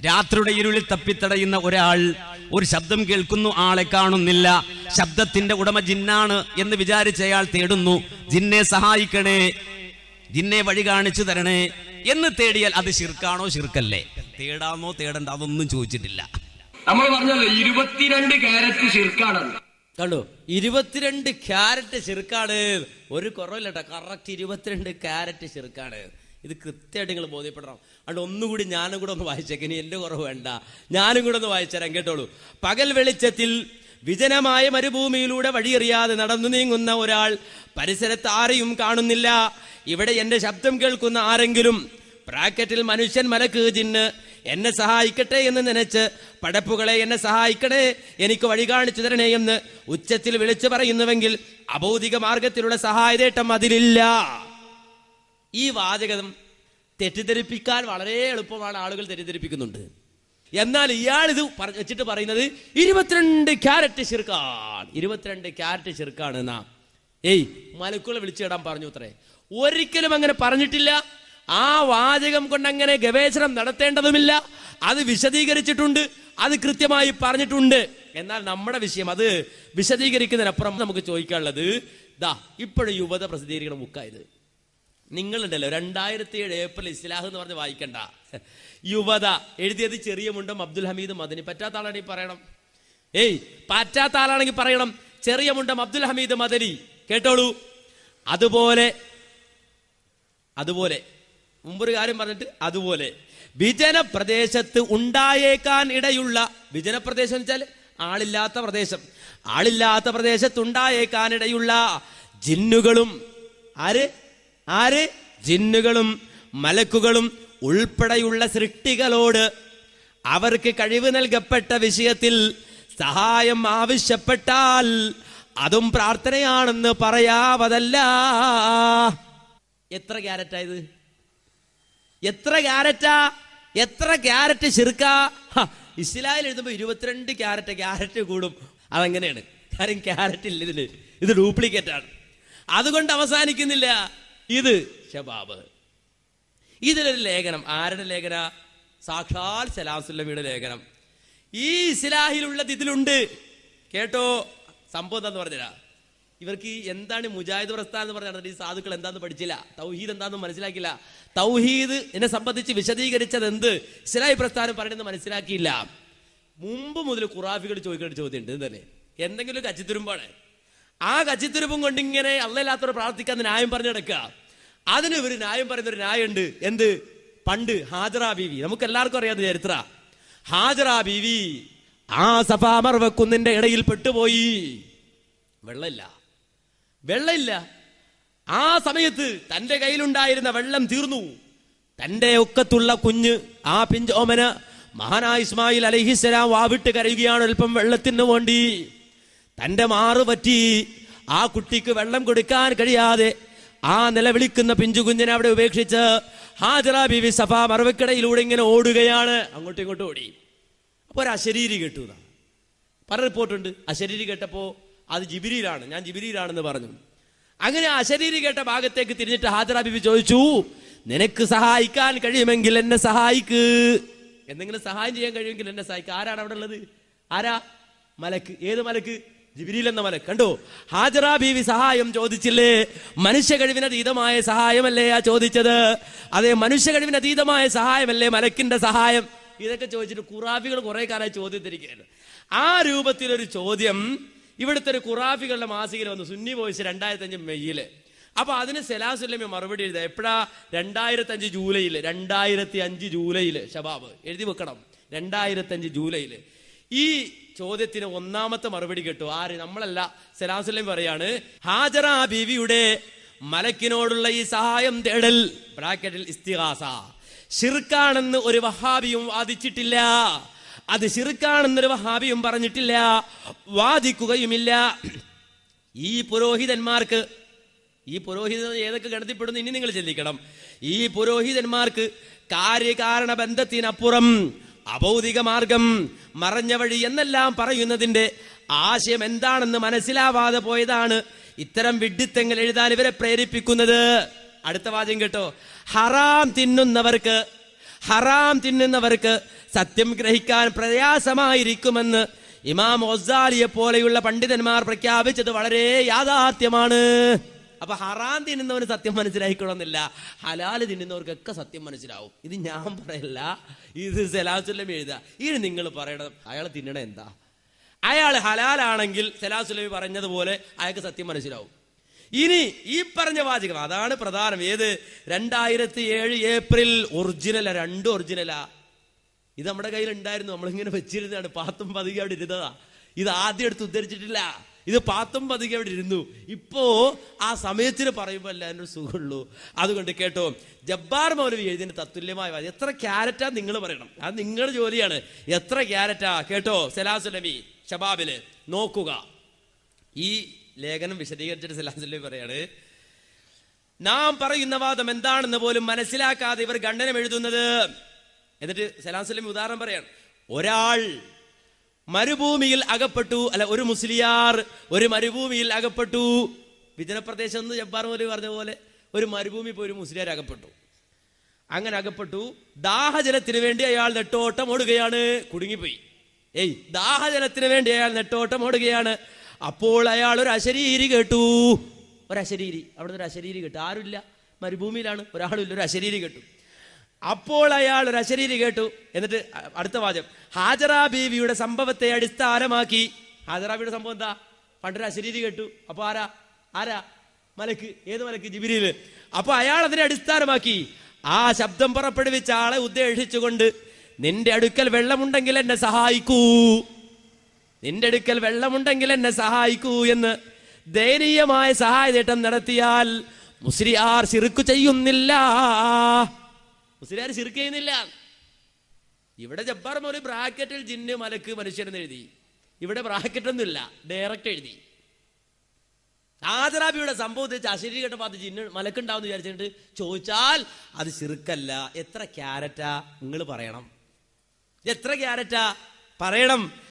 രാത്രിയുടെ ഇരുളിൽ തപ്പിത്തടയുന്ന ഒരാൾ ഒരു ശബ്ദം കേൾക്കുന്നു ആളെ കാണുന്നില്ല ശബ്ദത്തിന്റെ ഉടമ ജിന്നാണ് എന്ന് വിചാരിച്ച അയാൾ തേടുന്നു ജിന്നെ സഹായിക്കണേ ജിന്നെ വഴി കാണിച്ചു തരണേ എന്ന് തേടിയാൽ അത് ശിർക്കാണോ ശിർക്കല്ലേ തേടാമോ തേടണ്ട അതൊന്നും ചോദിച്ചിട്ടില്ല നമ്മൾ പറഞ്ഞല്ലോ ഇരുപത്തിരണ്ട് ക്യാരറ്റ് ശിർക്കാണെന്ന് കണ്ടു ഇരുപത്തിരണ്ട് ക്യാരറ്റ് ചെറുക്കാണ് ഒരു കുറവില്ല കേട്ടോ കറക്റ്റ് ഇരുപത്തിരണ്ട് ക്യാരറ്റ് ചെറുക്കാണ് ഇത് കൃത്യമായിട്ട് നിങ്ങൾ ബോധ്യപ്പെടണം അതുകൊണ്ട് ഒന്നുകൂടി ഞാനും കൂടെ ഒന്ന് വായിച്ചേക്ക് ഇനി എൻ്റെ കുറവ് വേണ്ട ഞാനും കൂടെ ഒന്ന് വായിച്ചുതരാം കേട്ടോളൂ പകൽ വെളിച്ചത്തിൽ വിജനമായ മരുഭൂമിയിലൂടെ വഴിയറിയാതെ നടന്നു നീങ്ങുന്ന ഒരാൾ പരിസരത്ത് ആരെയും കാണുന്നില്ല ഇവിടെ എൻ്റെ ശബ്ദം കേൾക്കുന്ന ആരെങ്കിലും ബ്രാക്കറ്റിൽ മനുഷ്യൻ മലക്ക് ജിന്ന് എന്നെ സഹായിക്കട്ടെ എന്ന് നനച്ച് പടപ്പുകളെ എന്നെ സഹായിക്കണേ എനിക്ക് വഴി കാണിച്ചു തരണേ എന്ന് ഉച്ചത്തിൽ വിളിച്ചു പറയുന്നുവെങ്കിൽ അഭൗതിക മാർഗത്തിലുള്ള സഹായതേട്ടം അതിലില്ല ഈ വാചകം തെറ്റിദ്ധരിപ്പിക്കാൻ വളരെ എളുപ്പമാണ് ആളുകൾ തെറ്റിദ്ധരിപ്പിക്കുന്നുണ്ട് എന്നാൽ ഇയാൾ ഇത് പറ- വെച്ചിട്ട് പറയുന്നത് ഇരുപത്തിരണ്ട് ക്യാരറ്റ് ചെറുക്കാണ് ഇരുപത്തിരണ്ട് ക്യാരറ്റ് ചെറുക്കാണ് എന്നാ ഏയ് മലക്കുകളെ വിളിച്ചിടാൻ പറഞ്ഞു അത്രേ ഒരിക്കലും അങ്ങനെ പറഞ്ഞിട്ടില്ല ആ വാചകം കൊണ്ട് അങ്ങനെ ഗവേഷണം നടത്തേണ്ടതുമില്ല അത് വിശദീകരിച്ചിട്ടുണ്ട് അത് കൃത്യമായി പറഞ്ഞിട്ടുണ്ട് എന്നാൽ നമ്മുടെ വിഷയം അത് വിശദീകരിക്കുന്നതിനപ്പുറം നമുക്ക് ചോദിക്കാനുള്ളത് ദാ ഇപ്പോഴും യുവത പ്രസിദ്ധീകരിക്കുന്ന ബുക്കായത് നിങ്ങളുണ്ടല്ലോ രണ്ടായിരത്തി ഏഴ് ഏപ്രിൽ ഇസ്ലാഹ് എന്ന് പറഞ്ഞ് വായിക്കണ്ട യുവത എഴുതിയത് ചെറിയ മുണ്ടം അബ്ദുൽ ഹമീദ് മദനി പറ്റാത്ത ആളാണെങ്കിൽ പറയണം ഏയ് പറ്റാത്ത ആളാണെങ്കിൽ പറയണം ചെറിയ മുണ്ടം അബ്ദുൽ ഹമീദ് മദനി കേട്ടോളൂ അതുപോലെ അതുപോലെ മുമ്പൊരു കാര്യം പറഞ്ഞിട്ട് അതുപോലെ വിജന പ്രദേശത്ത് ഉണ്ടായേക്കാൻ ഇടയുള്ള വിജന പ്രദേശം എന്ന് വെച്ചാൽ ആളില്ലാത്ത പ്രദേശം ആളില്ലാത്ത പ്രദേശത്ത് ഉണ്ടായേക്കാൻ ഇടയുള്ള ജിന്നുകളും ആര് ആര് ജിന്നുകളും മലക്കുകളും ഉൾപ്പെടെയുള്ള സൃഷ്ടികളോട് അവർക്ക് കഴിവ് നൽകപ്പെട്ട വിഷയത്തിൽ സഹായം ആവശ്യപ്പെട്ടാൽ അതും പ്രാർത്ഥനയാണെന്ന് പറയാവതല്ല എത്ര ക്യാരറ്റാ ഇത് എത്ര ക്യാരറ്റാ എത്ര ക്യാരറ്റ് ചെറുക്ക ഇസ്ലായിൽ എഴുതുമ്പോ ഇരുപത്തിരണ്ട് ക്യാരറ്റ് ക്യാരറ്റ് കൂടും അതെങ്ങനെയാണ് കാര്യം ക്യാരറ്റ് ഇല്ല ഇതിന് ഇത് ഡ്യൂപ്ലിക്കേറ്റ് ആണ് അതുകൊണ്ട് അവസാനിക്കുന്നില്ല ഇത് ഷബാബ് ഇതിലൊരു ലേഖനം ആരുടെ ലേഖന സാക്ഷാൽ സലാസുല്ലമിയുടെ ലേഖനം ഈ ഇസ്ലാഹിലുള്ളത് ഇതിലുണ്ട് കേട്ടോ സംഭവം എന്താന്ന് പറഞ്ഞില്ല ഇവർക്ക് ഈ എന്താണ് ഈ മുജാഹിദ് പ്രസ്ഥാനം എന്ന് പറഞ്ഞാൽ ഈ സാധുക്കൾ എന്താന്ന് പഠിച്ചില്ല തൗഹീദ് എന്താന്ന് മനസ്സിലാക്കില്ല തൗഹീദ് എന്നെ സംബന്ധിച്ച് വിശദീകരിച്ചത് എന്ത് ഇസ്ലാഹി പ്രസ്ഥാനം പറയുന്നത് മനസ്സിലാക്കിയില്ല മുമ്പ് മുതൽ ഖുറാഫികൾ ചോദിക്കേണ്ട ചോദ്യം ഉണ്ട് തന്നെ എന്തെങ്കിലും ഒരു കച്ചിത്തുരുമ്പാണ് ആ കച്ചിത്തുരുമ്പും കൊണ്ട് ഇങ്ങനെ അല്ലല്ലാത്തവർ പ്രാർത്ഥിക്കാൻ ന്യായം പറഞ്ഞു നടക്കുക അതിന് ഒരു ന്യായം പറയുന്ന ഒരു ന്യായമുണ്ട് എന്ത് പണ്ട് ഹാജറ ബീവി നമുക്ക് എല്ലാവർക്കും അറിയാവുന്ന ചരിത്ര ഹാജറ ബീവി ആ സഫാമർവ കുന്നിന്റെ ഇടയിൽ പെട്ടുപോയി വെള്ളമില്ല വെള്ളമില്ല ആ സമയത്ത് തന്റെ കയ്യിലുണ്ടായിരുന്ന വെള്ളം തീർന്നു തന്റെ ഒക്കത്തുള്ള കുഞ്ഞ് ആ പിഞ്ചോമന മഹാനായ ഇസ്മായിൽ അലഹിസ്സലാം വാവിട്ട് കരയുകയാണ് അല്പം വെള്ളത്തിന് വേണ്ടി തന്റെ മാറ് പറ്റി ആ കുട്ടിക്ക് വെള്ളം കൊടുക്കാൻ കഴിയാതെ ആ നിലവിളിക്കുന്ന പിഞ്ചു കുഞ്ഞിനെ അവിടെ ഉപേക്ഷിച്ച് ഹാജറ ബിവി സഭ മറവക്കിടയിലൂടെ ഇങ്ങനെ ഓടുകയാണ് അങ്ങോട്ടും ഇങ്ങോട്ടും ഓടി അപ്പൊ ഒരു അശരീരി കേട്ടു എന്നാണ് പല റിപ്പോർട്ടുണ്ട് അശരീരി കേട്ടപ്പോ അത് ജിബിരിയിലാണ് ഞാൻ ജിബിരിയിലാണെന്ന് പറഞ്ഞു അങ്ങനെ ആ അശരീരി കേട്ട ഭാഗത്തേക്ക് തിരിഞ്ഞിട്ട് ഹാജറ ബിബി ചോദിച്ചു നിനക്ക് സഹായിക്കാൻ കഴിയുമെങ്കിൽ എന്നെ സഹായിക്ക് എന്തെങ്കിലും സഹായം ചെയ്യാൻ കഴിയുമെങ്കിൽ എന്നെ സഹായിക്ക് ആരാണ് അവിടെ ഉള്ളത് ആരാ മലക്ക് ഏത് മലക്ക് ജിബിരിൽ എന്ന മലക്ക് കണ്ടോ ഹാജറ ബീവി സഹായം ചോദിച്ചില്ലേ മനുഷ്യ കഴിവിന് അതീതമായ സഹായമല്ലേ ആ ചോദിച്ചത് അതെ മനുഷ്യ കഴിവിന് അതീതമായ സഹായമല്ലേ മലക്കിന്റെ സഹായം ഇതൊക്കെ ചോദിച്ചിട്ട് ഖുറാഫികൾ കുറെ കാലമായി ചോദ്യം തിരിക്കുകയാണ് ആ രൂപത്തിലൊരു ചോദ്യം ഇവിടുത്തെ ഒരു ഖുറാഫികളുടെ മാസികയിൽ വന്നു സുന്നി വോയിസ് രണ്ടായിരത്തി അഞ്ച് മെയ്യില് അപ്പൊ അതിന് സലാസുല്ലമി മറുപടി എഴുതുക എപ്പോഴാ രണ്ടായിരത്തി അഞ്ച് ജൂലൈയില് രണ്ടായിരത്തി അഞ്ച് ജൂലൈയില് ഷബാബ് എഴുതി വെക്കണം രണ്ടായിരത്തി അഞ്ച് ജൂലൈയില് ഈ ചോദ്യത്തിന് ഒന്നാമത്തെ മറുപടി കേട്ടു ആര് നമ്മളല്ല സലാസുല്ലമി പറയാണ് ഹാജറ ബീവിയുടെ മലക്കിനോടുള്ള ഈ സഹായം തേടൽ ബ്രാക്കറ്റിൽ ഇസ്തിഹാസ ഷിർക്കാണെന്ന് ഒരു വഹാബിയും വാദിച്ചിട്ടില്ല അത് ഷിർക്കാണെന്നൊരു വഹാബിയും പറഞ്ഞിട്ടില്ല വാദിക്കുകയുമില്ല ഈ പുരോഹിതന്മാർക്ക് ഈ പുരോഹിതൻ ഏതൊക്കെ ഗണത്തിൽപ്പെടുന്നു ഇനി നിങ്ങൾ ചിന്തിക്കണം ഈ പുരോഹിതന്മാർക്ക് കാര്യകാരണ ബന്ധത്തിനപ്പുറം അഭൗതിക മാർഗം മറഞ്ഞ വഴി എന്നെല്ലാം പറയുന്നതിന്റെ ആശയം എന്താണെന്ന് മനസ്സിലാവാതെ പോയതാണ് ഇത്തരം വിഡ്ഢിത്തങ്ങൾ എഴുതാൻ ഇവരെ പ്രേരിപ്പിക്കുന്നത് അടുത്ത വാചകം കേട്ടോ ഹറാം തിന്നുന്നവർക്ക് ഹറാം തിന്നുന്നവർക്ക് സത്യം ഗ്രഹിക്കാൻ പ്രയാസമായിരിക്കുമെന്ന് ഇമാം ഒസാലിയെ പോലെയുള്ള പണ്ഡിതന്മാർ പ്രഖ്യാപിച്ചത് വളരെ യാഥാർത്ഥ്യമാണ് അപ്പൊ ഹറാം തിന്നുന്നവന് സത്യം മനസ്സിലായിക്കൊള്ളുന്നില്ല ഹലാല് തിന്നുന്നവർക്കൊക്കെ സത്യം മനസ്സിലാവും ഇത് ഞാൻ പറയല്ല ഇത് സലാസുല്ലം എഴുതുക ഇത് നിങ്ങൾ പറയണം അയാൾ തിന്നണ എന്താ അയാൾ ഹലാലാണെങ്കിൽ സലാസുല്ലമി പറഞ്ഞതുപോലെ അയാൾക്ക് സത്യം മനസ്സിലാവും ഇനി ഈ പറഞ്ഞ വാചകം അതാണ് പ്രധാനം ഏത് രണ്ടായിരത്തി ഏഴ് ഏപ്രിൽ ഒറിജിനലാ രണ്ട് ഒറിജിനലാ ഇത് നമ്മുടെ കയ്യിൽ ഉണ്ടായിരുന്നു നമ്മളിങ്ങനെ വെച്ചിരുന്നതാണ് പാത്തും പതുകെ അവിടെ ഇരുന്നതാ ഇത് ആദ്യം എടുത്ത് ഉദ്ധരിച്ചിട്ടില്ല ഇത് പാത്തും പതുകെ അവിടെ ഇരുന്നു ഇപ്പോ ആ സമയത്തിന് പറയുമ്പോൾ എല്ലാവരും സുഖമുള്ളൂ അതുകൊണ്ട് കേട്ടോ ജബ്ബാർ മൗലവി എഴുതിന് തത്തുല്യമായ വാചകം. എത്ര ക്യാരറ്റാ നിങ്ങൾ പറയണം അത് നിങ്ങളുടെ ജോലിയാണ് എത്ര ക്യാരറ്റാ കേട്ടോ സലാസുലമി ഷബാബില് നോക്കുക ഈ ലേഖനം വിശദീകരിച്ചിട്ട് സലാസുലമി പറയാണ് നാം പറയുന്ന വാദം എന്താണെന്ന് പോലും മനസ്സിലാക്കാതെ ഇവർ ഖണ്ഡനം എഴുതുന്നത് എന്നിട്ട് സലാം സ്വലം ഉദാഹരണം പറയാണ് ഒരാൾ മരുഭൂമിയിൽ അകപ്പെട്ടു അല്ല ഒരു മുസ്ലിയാർ ഒരു മരുഭൂമിയിൽ അകപ്പെട്ടു വിജനപ്രദേശം എന്ന് ജബ്ബാർ മോലി പറഞ്ഞ പോലെ ഒരു മരുഭൂമി പോയി ഒരു മുസ്ലിയാർ അകപ്പെട്ടു അങ്ങനെ അകപ്പെട്ടു ദാഹജലത്തിന് വേണ്ടി അയാൾ നെട്ടോട്ടം ഓടുകയാണ് കുടുങ്ങിപ്പോയി ഏയ് ദാഹജലത്തിന് വേണ്ടി അയാൾ നെട്ടോട്ടം ഓടുകയാണ് അപ്പോൾ അയാൾ ഒരു അശരീരി കേട്ടു ഒരു അശരീരി അവിടെ ഒരു അശരീരി കേട്ടു ആരുമില്ല മരുഭൂമിയിലാണ് ഒരാളുമില്ല ഒരു അശരീരി കേട്ടു അപ്പോൾ അയാൾ ഒരു അശരീരി കേട്ടു എന്നിട്ട് അ- അടുത്ത വാചകം ഹാജറ ബീവിയുടെ സംഭവത്തെ അടിസ്ഥാനമാക്കി ഹാജറ ബീവിയുടെ സംഭവം എന്താ പണ്ടൊരു അശരീരി കേട്ടു അപ്പൊ ആരാ ആരാ മലക്ക് ഏത് മലക്ക് ജിബിരിയില് അപ്പൊ അയാൾ അതിനെ അടിസ്ഥാനമാക്കി ആ ശബ്ദം പുറപ്പെടുവിച്ച ആളെ ഉദ്ദേശിച്ചുകൊണ്ട് നിന്റെ അടുക്കൽ വെള്ളമുണ്ടെങ്കിൽ എന്നെ സഹായിക്കൂ നിന്റെ അടുക്കൽ വെള്ളമുണ്ടെങ്കിൽ എന്നെ സഹായിക്കൂ എന്ന് ദയനീയമായ സഹായതേട്ടം നടത്തിയാൽ മുസ്ലിയാർ ശിർക്ക് ചെയ്യുന്നില്ല മുസ്ലിയാർ ശിർക്ക് ചെയ്യുന്നില്ല ഇവിടെ ജബ്ബാർ മോലി ബ്രാക്കറ്റിൽ ജിന്ന് മലക്ക് മനുഷ്യനെന്ന് എഴുതി ഇവിടെ ബ്രാക്കറ്റ് ഒന്നുമില്ല ഡയറക്റ്റ് എഴുതി ആദറാബിയുടെ സംഭവത്തിൽ അശരീരി കേട്ടപ്പോൾ അത് ജിന്ന് മലക്കുണ്ടാവും വിചാരിച്ചിട്ട് ചോദിച്ചാൽ അത് ശിർക്കല്ല എത്ര ക്യാരറ്റാ നിങ്ങൾ പറയണം എത്ര ക്യാരറ്റാ പറയണം